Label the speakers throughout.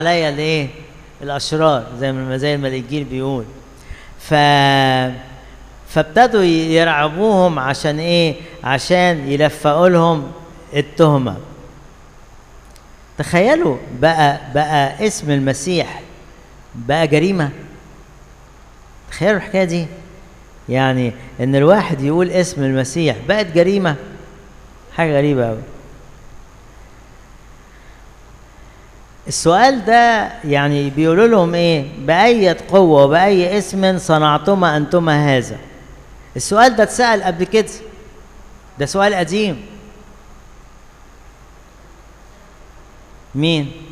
Speaker 1: عليا الايه الاشرار زي ما زي ما الانجيل بيقول ف فابتدوا يرعبوهم عشان ايه عشان يلفقوا لهم التهمه تخيلوا بقى بقى اسم المسيح بقى جريمه تخيلوا الحكايه دي يعني ان الواحد يقول اسم المسيح بقت جريمه حاجه غريبه قوي السؤال ده يعني بيقولوا لهم ايه بأية قوة وبأي اسم صنعتما أنتما هذا السؤال ده اتسأل قبل كده ده سؤال قديم مين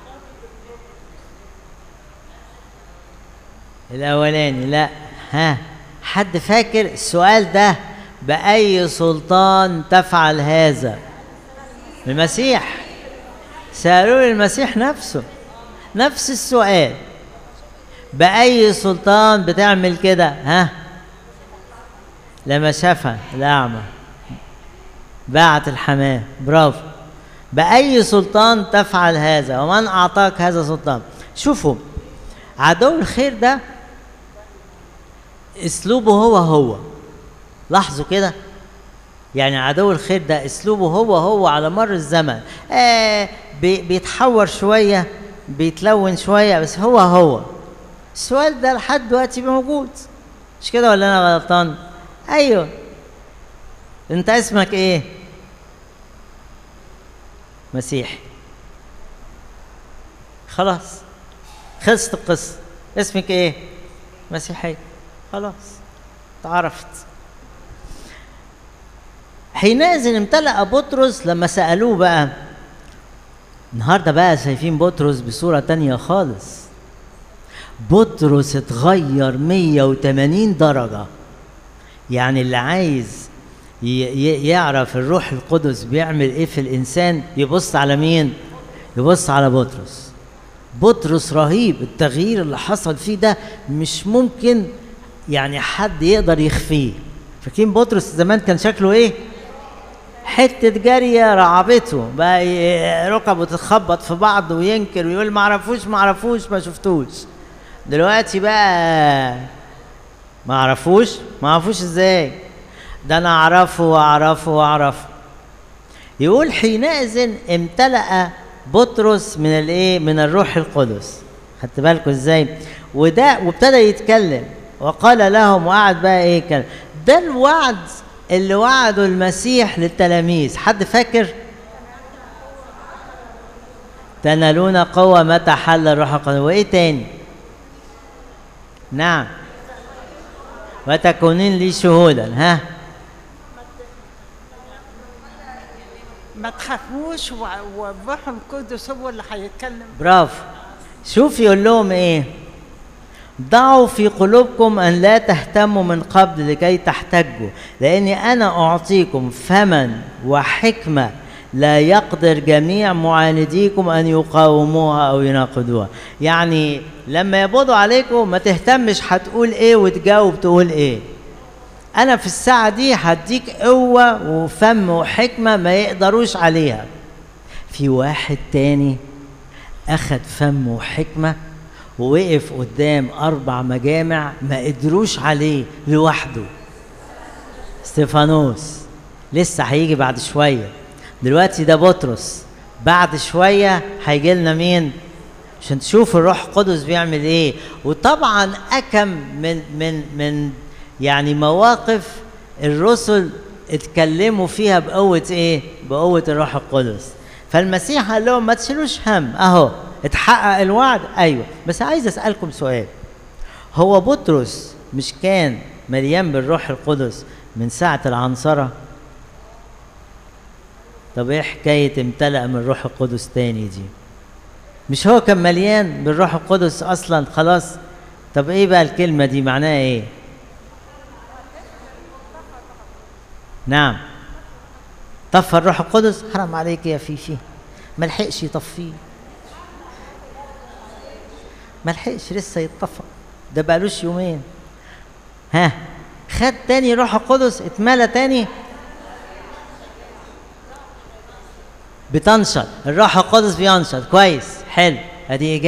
Speaker 1: الأولاني لا ها حد فاكر السؤال ده بأي سلطان تفعل هذا المسيح سألوا المسيح نفسه نفس السؤال بأي سلطان بتعمل كده ها لما شافها الأعمى باعت الحمام برافو بأي سلطان تفعل هذا ومن أعطاك هذا السلطان شوفوا عدو الخير ده اسلوبه هو هو لاحظوا كده يعني عدو الخير ده اسلوبه هو هو على مر الزمن آه بي بيتحور شويه بيتلون شويه بس هو هو السؤال ده لحد دلوقتي موجود مش كده ولا انا غلطان ايوه انت اسمك ايه مسيحي خلاص خلصت القصه اسمك ايه مسيحي خلاص اتعرفت حينئذ امتلأ بطرس لما سألوه بقى النهارده بقى شايفين بطرس بصورة تانية خالص بطرس اتغير 180 درجة يعني اللي عايز يعرف الروح القدس بيعمل ايه في الانسان يبص على مين يبص على بطرس بطرس رهيب التغيير اللي حصل فيه ده مش ممكن يعني حد يقدر يخفيه فاكرين بطرس زمان كان شكله ايه حته جاريه رعبته بقى ركبه تتخبط في بعض وينكر ويقول ما اعرفوش ما اعرفوش ما شفتوش دلوقتي بقى ما اعرفوش ما اعرفوش ازاي ده انا اعرفه واعرفه واعرفه يقول حينئذ امتلأ بطرس من الايه من الروح القدس خدت بالكم ازاي وده وابتدى يتكلم وقال لهم وقعد بقى ايه كلام ده الوعد اللي وعده المسيح للتلاميذ حد فاكر تنالون قوة متى حل الروح القدس وايه تاني نعم وتكونين لي شهودا ها
Speaker 2: ما تخافوش والروح القدس هو اللي هيتكلم
Speaker 1: برافو شوف يقول لهم ايه ضعوا في قلوبكم ان لا تهتموا من قبل لكي تحتجوا لاني انا اعطيكم فما وحكمه لا يقدر جميع معانديكم ان يقاوموها او يناقضوها يعني لما يبضوا عليكم ما تهتمش هتقول ايه وتجاوب تقول ايه انا في الساعه دي هديك قوه وفم وحكمه ما يقدروش عليها في واحد تاني اخد فم وحكمه ووقف قدام اربع مجامع ما قدروش عليه لوحده استفانوس لسه هيجي بعد شويه دلوقتي ده بطرس بعد شويه هيجي لنا مين عشان تشوفوا الروح القدس بيعمل ايه وطبعا اكم من من من يعني مواقف الرسل اتكلموا فيها بقوه ايه بقوه الروح القدس فالمسيح قال لهم ما تشيلوش هم اهو اتحقق الوعد ايوه بس عايز اسالكم سؤال هو بطرس مش كان مليان بالروح القدس من ساعه العنصره طب ايه حكايه امتلأ من الروح القدس تاني دي مش هو كان مليان بالروح القدس اصلا خلاص طب ايه بقى الكلمه دي معناها ايه نعم طفى الروح القدس حرام عليك يا فيفي ما لحقش يطفيه ما لحقش لسه يتطفى ده بقالوش يومين ها خد تاني روح القدس اتملى تاني بتنشط الروح القدس بينشط كويس حلو ادي